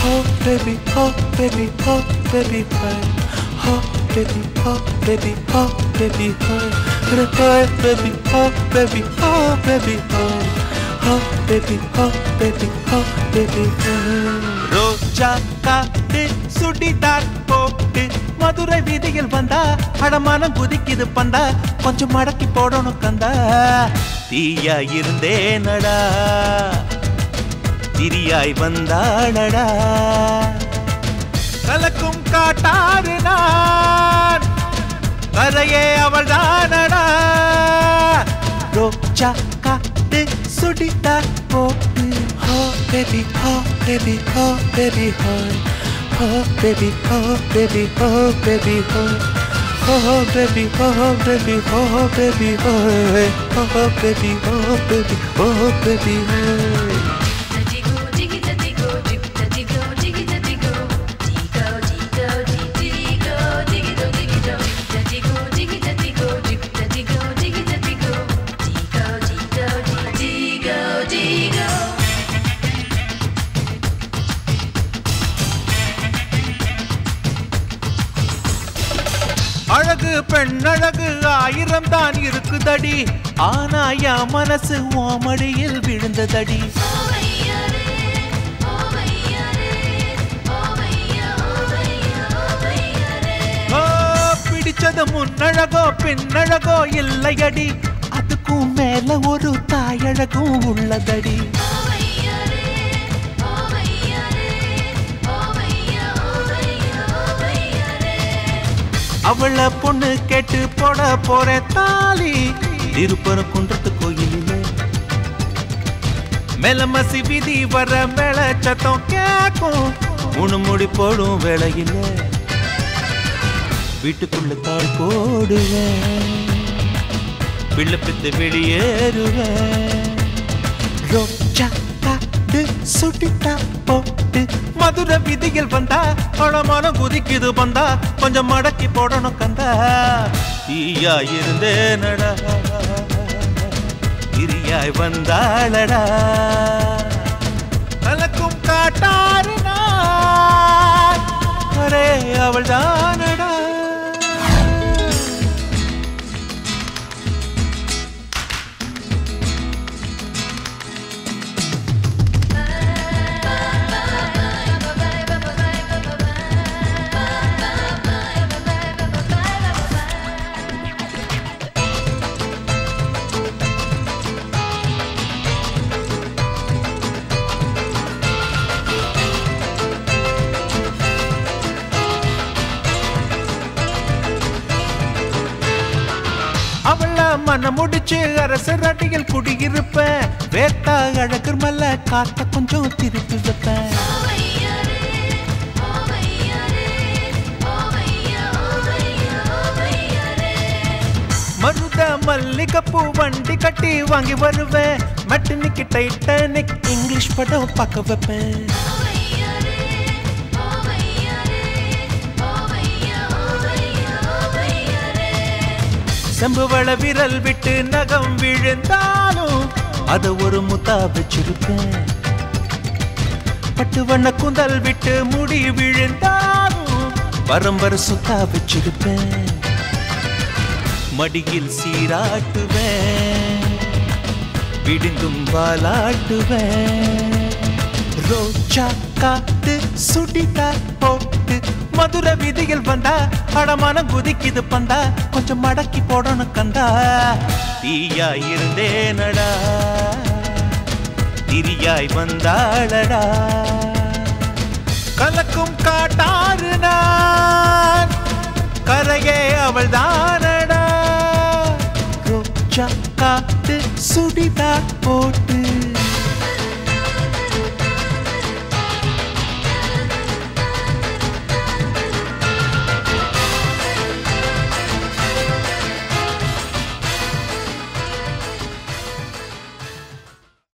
Oh baby, oh baby, oh baby, hi. Oh baby, oh baby, oh baby, hi. Hi baby, oh baby, oh baby, hi. Oh baby, oh baby, oh baby, hi. ரோஜா காட்டு சுடிதார் போட்டு மதுரை வீதியில் வந்தா அடமானம் குதிக்குது பந்தா கொஞ்சம் மடக்கி போடணும் கந்தா தீயா இருந்தேனடா திரியாய் வந்தாளடா கலக்கும் காட்டாறு நான் கரையே அவள் தானடா ரோஜா காட்டு சுடித்தார் போட்டு ஹோ baby ho baby ho baby hi ho baby ho baby ho baby hi ho baby ho baby ho baby hi ho baby ho baby ho baby hi Digo, diggy, digo, dig, digo, diggy, digo, digo, digo, digo, diggy, diggy, digo, diggy, digo, dig, digo, diggy, digo, digo, digo, digo, digo. அழகு பெண் அழகு ஆயிரம் தான் இருக்குதடி ஆனா என் மனசு ஓமடியில் விழுந்ததடி ஓ பிடிச்சது முன்னழகோ பின்னழகோ இல்லையடி அதுக்கும் மேல ஒரு தாயழகும் உள்ளதடி அவள பொண்ணு கேட்டு போட போற தாலி திருப்பர குன்றத்து கோயிலிலே மெலமசி விதி வர மேல சத்தம் கேக்கும் மூணு முடி போடும் வேளையில வீட்டுக்குள்ள தாள் போடுவேன் பிள்ளை பித்து வெளியேறுவேன் ரோஜா காட்டு சுட்டிட்டா போட்டு மதுரை விதியில் வந்தா பழமான குதிக்குது வந்தா கொஞ்சம் மடக்கி போடணும் கந்தா தீயா இருந்தேனடா கிரியாய் வந்தாளடா கலக்கும் காட்டாறு நான் அரே அவள் தானடா அவள மன முடிச்சு அரசர் அடியில் குடியிருப்பேன் வேத்தா அழகு மல்ல காத்த கொஞ்சம் திருப்பி வைப்பேன் மருத மல்லிகைப்பூ வண்டி கட்டி வாங்கி வருவேன் மட்டனிக்கு டைட்டானிக் இங்கிலீஷ் படம் பார்க்க வைப்பேன் செம்புவள விரல் விட்டு நகம் விழுந்தாலும் அத ஒரு முத்தா வச்சிருப்பேன் பட்டு வண்ண குந்தல் விட்டு முடி விழுந்தாலும் வரம்பர சுத்தா வச்சிருப்பேன் மடியில் சீராட்டுவேன் விடுங்கும் வாலாட்டுவேன் ரோஜா காத்து சுடிதா போட்டு மதுரை விதியில் வந்தா படமான குதிக்குது பந்தா கொஞ்சம் மடக்கி போடணும் கந்தா தீயா இருந்தேனடா திரியாய் வந்தாளடா கலக்கும் காட்டாறு நான் கரையே அவள் தானடா ரோஜா காத்து சுடிதா போட்டு